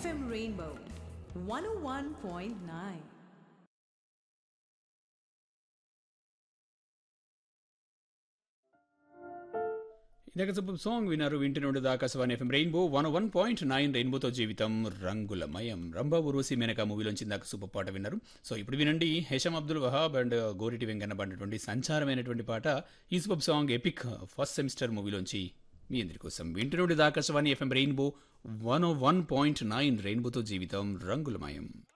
FM Rainbow 101.9. ఇందాక super song విన్నారు వింటి నుండి Akashvani FM Rainbow one one point nine రెయిన్బోతో జీవితం రంగులమయం రంభా ఉర్వశి మేనక మూవీలోంచి ఇందాక సూపర్ పాట విన్నారు సో ఇప్పుడు వినండి హేషం అబ్దుల్ వహాబ్ అండ్ గోరిటి వెంకన్న పాడినటువంటి సంచారమైనటువంటి పాట ఈ super song epic first semester మూవీలోంచి మీ అందరి కోసం వింటి నుండి Akashvani FM Rainbow one one point nine రెయిన్బోతో జీవితం రంగులమయం